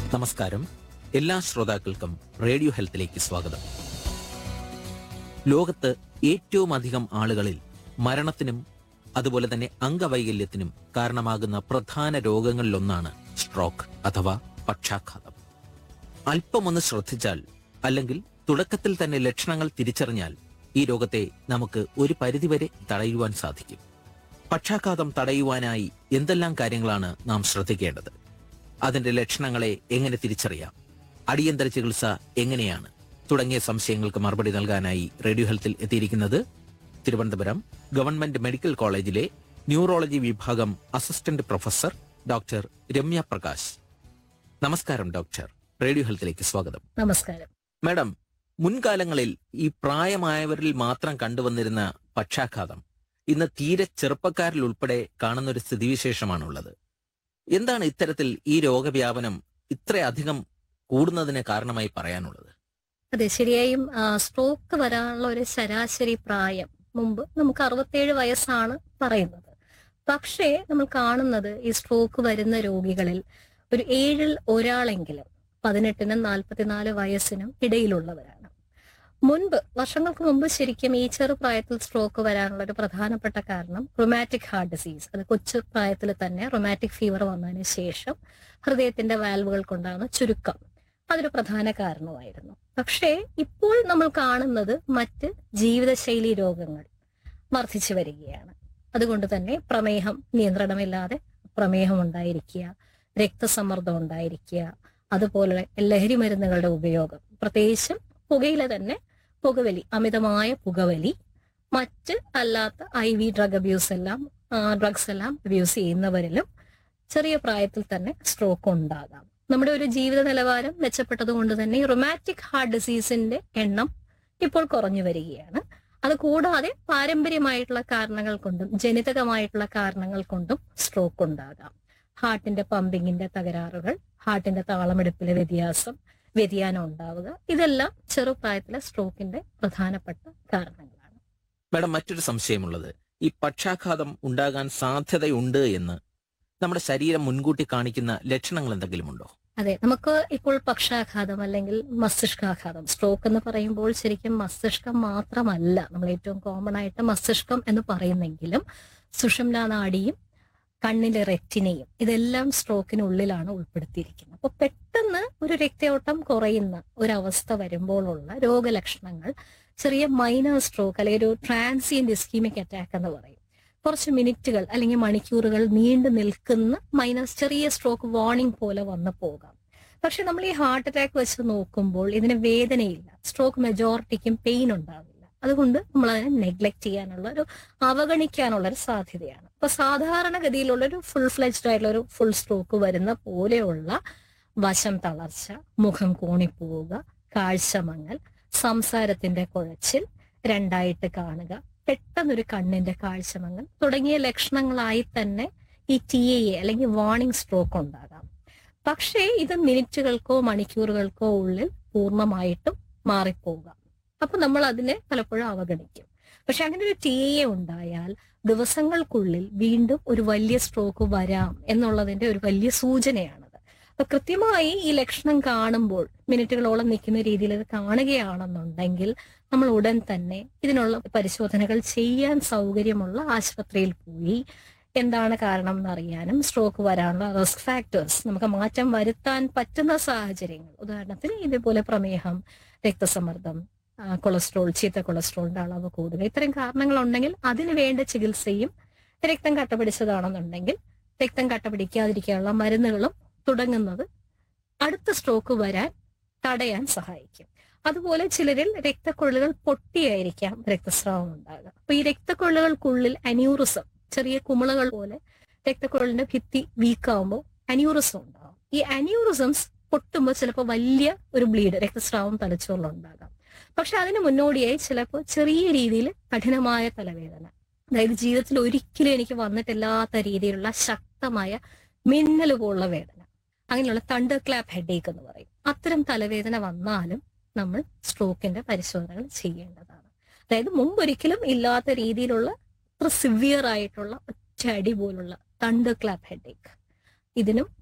നമസ്കാരം എല്ലാ ശ്രോതാക്കൾക്കും റേഡിയോ ഹെൽത്തിലേക്ക് സ്വാഗതം ലോകത്ത് ഏറ്റവും അധികം ആളുകളിൽ മരണത്തിനും അതുപോലെ തന്നെ അംഗവൈകല്യത്തിനും കാരണമാകുന്ന പ്രധാന രോഗങ്ങളിലൊന്നാണ് സ്ട്രോക്ക് അഥവാ പക്ഷാഘാതം അല്പമൊന്ന് ശ്രദ്ധിച്ചാൽ അല്ലെങ്കിൽ തുടക്കത്തിൽ തന്നെ ലക്ഷണങ്ങൾ തിരിച്ചറിഞ്ഞാൽ ഈ രോഗത്തെ നമുക്ക് ഒരു പരിധിവരെ തടയുവാൻ സാധിക്കും പക്ഷാഘാതം തടയുവാനായി എന്തെല്ലാം കാര്യങ്ങളാണ് നാം ശ്രദ്ധിക്കേണ്ടത് അതിന്റെ ലക്ഷണങ്ങളെ എങ്ങനെ തിരിച്ചറിയാം അടിയന്തര ചികിത്സ എങ്ങനെയാണ് തുടങ്ങിയ സംശയങ്ങൾക്ക് മറുപടി നൽകാനായി റേഡിയോ ഹെൽത്തിൽ എത്തിയിരിക്കുന്നത് തിരുവനന്തപുരം ഗവൺമെന്റ് മെഡിക്കൽ കോളേജിലെ ന്യൂറോളജി വിഭാഗം assistant professor doctor Ramya Prakash നമസ്കാരം ഡോക്ടർ റേഡിയോ ഹെൽത്തിലേക്ക് സ്വാഗതം നമസ്കാരം മാഡം മുൻകാലങ്ങളിൽ ഈ പ്രായമായവരിൽ മാത്രം കണ്ടുവന്നിരുന്ന പക്ഷാഘാതം ഇന്ന് തീരെ ചെറുപ്പക്കാരിൽ ഉൾപ്പെടെ കാണുന്ന ഒരു സ്ഥിതിവിശേഷമാണുള്ളത് എന്താണ് ഇത്തരത്തിൽ ഈ രോഗവ്യാപനം ഇത്രയധികം കൂടുന്നതിന് കാരണമായി പറയാനുള്ളത് അതെ ശരിയായും ആ, സ്ട്രോക്ക് വരാനുള്ള ഒരു ശരാശരി പ്രായം മുമ്പ് നമുക്ക് അറുപത്തേഴ് വയസ്സാണ് പറയുന്നത് പക്ഷേ നമ്മൾ കാണുന്നത് ഈ സ്ട്രോക്ക് വരുന്ന രോഗികളിൽ ഒരു ഏഴിൽ ഒരാളെങ്കിലും പതിനെട്ടിനും നാൽപ്പത്തിനാല് വയസ്സിനും ഇടയിലുള്ളവരാണ് മുൻപ് വർഷങ്ങൾക്ക് മുമ്പ് ശരിക്കും ഈ ചെറുപ്രായത്തിൽ സ്ട്രോക്ക് വരാനുള്ള ഒരു പ്രധാനപ്പെട്ട കാരണം റൊമാറ്റിക് ഹാർട്ട് ഡിസീസ് അത് കൊച്ചു പ്രായത്തിൽ തന്നെ റൊമാറ്റിക് ഫീവർ വന്നതിന് ശേഷം ഹൃദയത്തിന്റെ വാൽവുകൾക്കുണ്ടാകുന്ന ചുരുക്കം അതൊരു പ്രധാന കാരണമായിരുന്നു പക്ഷേ ഇപ്പോൾ നമ്മൾ കാണുന്നത് മറ്റ് ജീവിതശൈലി രോഗങ്ങൾ വർദ്ധിച്ചു വരികയാണ് അതുകൊണ്ട് തന്നെ പ്രമേഹം നിയന്ത്രണമില്ലാതെ പ്രമേഹം ഉണ്ടായിരിക്കുക രക്തസമ്മർദ്ദം ഉണ്ടായിരിക്കുക അതുപോലെ ലഹരി മരുന്നുകളുടെ ഉപയോഗം പ്രത്യേകിച്ചും പുകയില തന്നെ പുകവലി അമിതമായ പുകവലി മറ്റ് അല്ലാത്ത ഐ വി ഡ്രഗ് അബ്യൂസ് എല്ലാം ഡ്രഗ്സ് എല്ലാം അബ്യൂസ് ചെയ്യുന്നവരിലും ചെറിയ പ്രായത്തിൽ തന്നെ സ്ട്രോക്ക് ഉണ്ടാകാം നമ്മുടെ ഒരു ജീവിത നിലവാരം മെച്ചപ്പെട്ടത് കൊണ്ട് തന്നെ ഈ റൊമാറ്റിക് ഹാർട്ട് ഡിസീസിന്റെ എണ്ണം ഇപ്പോൾ കുറഞ്ഞു വരികയാണ് അത് കൂടാതെ പാരമ്പര്യമായിട്ടുള്ള കാരണങ്ങൾ കൊണ്ടും ജനിതകമായിട്ടുള്ള കാരണങ്ങൾ കൊണ്ടും സ്ട്രോക്ക് ഉണ്ടാകാം ഹാർട്ടിന്റെ പമ്പിങ്ങിന്റെ തകരാറുകൾ ഹാർട്ടിന്റെ താളമെടുപ്പിലെ വ്യത്യാസം വ്യതിയാനം ഉണ്ടാവുക ഇതെല്ലാം ചെറുപ്രായത്തിലെ സ്ട്രോക്കിന്റെ പ്രധാനപ്പെട്ട കാരണങ്ങളാണ് മാഡം മറ്റൊരു സംശയമുള്ളത് ഈ പക്ഷാഘാതം ഉണ്ടാകാൻ സാധ്യതയുണ്ട് എന്ന് നമ്മുടെ ശരീരം മുൻകൂട്ടി കാണിക്കുന്ന ലക്ഷണങ്ങൾ എന്തെങ്കിലും ഉണ്ടോ അതെ നമുക്ക് ഇപ്പോൾ പക്ഷാഘാതം അല്ലെങ്കിൽ മസ്തിഷ്കാഘാതം സ്ട്രോക്ക് എന്ന് പറയുമ്പോൾ ശരിക്കും മസ്തിഷ്കം മാത്രമല്ല നമ്മൾ ഏറ്റവും കോമൺ ആയിട്ട് മസ്തിഷ്കം എന്ന് പറയുന്നെങ്കിലും സുഷുമ്നാ നാഡിയും കണ്ണിലെ റെറ്റിനയും ഇതെല്ലാം സ്ട്രോക്കിനുള്ളിലാണ് ഉൾപ്പെടുത്തിയിരിക്കുന്നത് അപ്പോൾ പെട്ടെന്ന് ഒരു രക്തയോട്ടം കുറയുന്ന ഒരവസ്ഥ വരുമ്പോഴുള്ള രോഗലക്ഷണങ്ങൾ ചെറിയ മൈനർ സ്ട്രോക്ക് അല്ലെങ്കിൽ ഒരു ട്രാൻസിയന്റ് ഇസ്കീമിക് അറ്റാക്ക് എന്ന് പറയും കുറച്ച് മിനിറ്റുകൾ അല്ലെങ്കിൽ മണിക്കൂറുകൾ നീണ്ടു നിൽക്കുന്ന മൈനസ് ചെറിയ സ്ട്രോക്ക് വാർണിംഗ് പോലെ വന്നു പോകാം പക്ഷെ നമ്മൾ ഈ ഹാർട്ട് അറ്റാക്ക് വെച്ച് നോക്കുമ്പോൾ ഇതിന് വേദനയില്ല സ്ട്രോക്ക് മെജോറിറ്റിക്കും പെയിൻ ഉണ്ടാവില്ല അതുകൊണ്ട് നമ്മൾ അതിനെ നെഗ്ലക്ട് ചെയ്യാനുള്ള ഒരു അവഗണിക്കാനുള്ള ഒരു സാധ്യതയാണ് അപ്പൊ സാധാരണഗതിയിലുള്ള ഒരു ഫുൾ ഫ്ലെജ്ഡ് ആയിട്ടുള്ള ഒരു ഫുൾ സ്ട്രോക്ക് വരുന്ന പോലെയുള്ള വശം തളർച്ച മുഖം കൂണിപ്പോവുക കാഴ്ചമങ്ങൽ സംസാരത്തിന്റെ കുഴച്ചിൽ രണ്ടായിട്ട് കാണുക പെട്ടെന്നൊരു കണ്ണിന്റെ കാഴ്ചമങ്ങൽ തുടങ്ങിയ ലക്ഷണങ്ങളായി തന്നെ ഈ ടി എ അല്ലെങ്കിൽ വാർണിംഗ് സ്ട്രോക്ക് ഉണ്ടാകാം പക്ഷേ ഇത് മിനിറ്റുകൾക്കോ മണിക്കൂറുകൾക്കോ ഉള്ളിൽ പൂർണ്ണമായിട്ടും മാറിപ്പോകാം അപ്പൊ നമ്മൾ അതിനെ പലപ്പോഴും അവഗണിക്കും പക്ഷെ അങ്ങനെ ഒരു ടി എ ഉണ്ടായാൽ ദിവസങ്ങൾക്കുള്ളിൽ വീണ്ടും ഒരു വലിയ സ്ട്രോക്ക് വരാം എന്നുള്ളതിന്റെ ഒരു വലിയ സൂചനയാണത് അപ്പൊ കൃത്യമായി ഈ ലക്ഷണം കാണുമ്പോൾ മിനിറ്റുകളോളം നിൽക്കുന്ന രീതിയിൽ ഇത് കാണുകയാണെന്നുണ്ടെങ്കിൽ നമ്മൾ ഉടൻ തന്നെ ഇതിനുള്ള പരിശോധനകൾ ചെയ്യാൻ സൗകര്യമുള്ള ആശുപത്രിയിൽ പോയി എന്താണ് കാരണം എന്നറിയാനും സ്ട്രോക്ക് വരാനുള്ള റിസ്ക് ഫാക്ടേഴ്സ് നമുക്ക് മാറ്റം വരുത്താൻ പറ്റുന്ന സാഹചര്യങ്ങൾ ഉദാഹരണത്തിന് ഇതേപോലെ പ്രമേഹം രക്തസമ്മർദ്ദം ആ, കൊളസ്ട്രോൾ ചീത്ത കൊളസ്ട്രോളിന്റെ അളവ് കൂടുക ഇത്തരം കാരണങ്ങൾ ഉണ്ടെങ്കിൽ അതിന് വേണ്ട ചികിത്സയും രക്തം കട്ട പിടിച്ചതാണെന്നുണ്ടെങ്കിൽ രക്തം കട്ട പിടിക്കാതിരിക്കാനുള്ള മരുന്നുകളും തുടങ്ങുന്നത് അടുത്ത സ്ട്രോക്ക് വരാൻ തടയാൻ സഹായിക്കും അതുപോലെ ചിലരിൽ രക്തക്കൊള്ളുകൾ പൊട്ടിയായിരിക്കാം രക്തസ്രാവം ഉണ്ടാകുക അപ്പൊ ഈ രക്തക്കൊള്ളുകൾക്കുള്ളിൽ അന്യൂറിസം ചെറിയ കുമിളകൾ പോലെ രക്തക്കുഴലിന്റെ ഭിത്തി വീക്കാവുമ്പോൾ അന്യൂറിസം ഉണ്ടാകും ഈ അന്യൂറിസംസ് പൊട്ടുമ്പോൾ ചിലപ്പോൾ വലിയ ഒരു ബ്ലീഡ് രക്തസ്രാവം തലച്ചോറിലുണ്ടാകാം പക്ഷെ അതിന് മുന്നോടിയായി ചിലപ്പോൾ ചെറിയ രീതിയിൽ കഠിനമായ തലവേദന അതായത് ജീവിതത്തിൽ ഒരിക്കലും എനിക്ക് വന്നിട്ടില്ലാത്ത രീതിയിലുള്ള ശക്തമായ മിന്നൽ പോലുള്ള വേദന അങ്ങനെയുള്ള തണ്ടർ ക്ലാപ്പ് ഹെഡേക്ക് എന്ന് പറയും അത്തരം തലവേദന വന്നാലും നമ്മൾ സ്ട്രോക്കിന്റെ പരിശോധനകൾ ചെയ്യേണ്ടതാണ് അതായത് മുമ്പൊരിക്കലും ഇല്ലാത്ത രീതിയിലുള്ള അത്ര സിവിയർ ആയിട്ടുള്ള ഒറ്റ അടി പോലുള്ള തണ്ടർ ക്ലാപ്പ് ഹെഡേക്ക് ഇതിനും